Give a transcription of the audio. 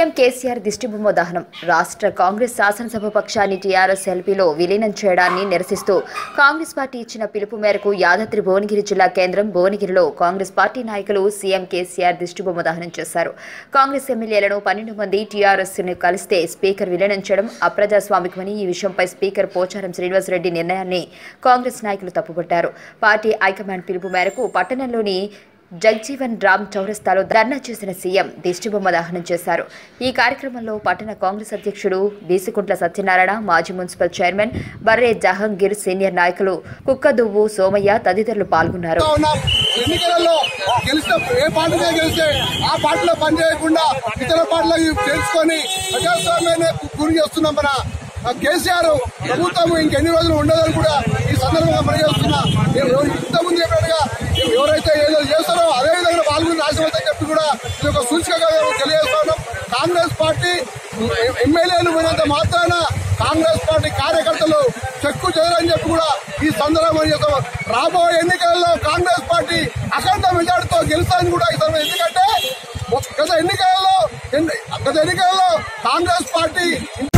CM KCR దిష్టిబొమ్మ దహనం రాష్ట్ర కాంగ్రెస్ శాసనసభ పక్షాన్ని టీఆర్ఎస్ ఎల్పీలో విలీనం చేయడాన్ని నిరసిస్తూ కాంగ్రెస్ పార్టీ ఇచ్చిన పిలుపు మేరకు యాదాద్రి భువనగిరి జిల్లా కేంద్రం భువనగిరిలో కాంగ్రెస్ పార్టీ నాయకులు సీఎం కేసీఆర్ దిష్టిబొమ్మ దహనం చేశారు కాంగ్రెస్ ఎమ్మెల్యేలను పన్నెండు మంది టీఆర్ఎస్ ను కలిస్తే స్పీకర్ విలీనం చేయడం అప్రజాస్వామికమని ఈ విషయంపై స్పీకర్ పోచారం శ్రీనివాసరెడ్డి నిర్ణయాన్ని కాంగ్రెస్ నాయకులు తప్పుపట్టారు పార్టీ హైకమాండ్ పిలుపు మేరకు పట్టణంలోని జగ్జీవన్ రామ్ చౌరస్తాలో ధర్నా చేసిన సీఎం దిష్టిబొమ్మ దహనం చేశారు ఈ కార్యక్రమంలో పట్టణ కాంగ్రెస్ అధ్యక్షుడు బీసికుంట్ల సత్యనారాయణ మాజీ మున్సిపల్ చైర్మన్ బర్రే జహంగీర్ సీనియర్ నాయకులు కుక్కదువ్వు సోమయ్య తదితరులు పాల్గొన్నారు చేస్తా ఉన్నాం ఎన్నికలలో గెలిచిన ఏ పార్టీగా గెలిస్తే ఆ పార్టీలో పనిచేయకుండా ఇతర పార్టీలకు తెలుసుకొని ప్రజాస్వామ్యాన్ని గురి చేస్తున్నాం మన ఆ కేసీఆర్ ప్రభుత్వం ఇంకెన్ని రోజులు ఉండదని కూడా ఈ సందర్భంగా పనిచేస్తున్నా ఇంతకుముందు చెప్పినట్టుగా ఎవరైతే ఏదో చేస్తారో అదే విధంగా పాల్గొని రాష్ట్రపతి చెప్పి కూడా ఇది ఒక సూచికగా మేము తెలియజేస్తా ఉన్నాం కాంగ్రెస్ పార్టీ ఎమ్మెల్యేలు పోయినంత మాత్రాన కాంగ్రెస్ పార్టీ కార్యకర్తలు చెక్కు చేయరని చెప్పి కూడా ఈ సందర్భంగా చేస్తాం రాబోయే ఎన్నికలలో కాంగ్రెస్ పార్టీ అఖండ మెజార్టీతో గెలుస్తారని కూడా ఈ సందర్భంగా ఎందుకంటే గత ఎన్నికలలో గత ఎన్నికలలో కాంగ్రెస్ పార్టీ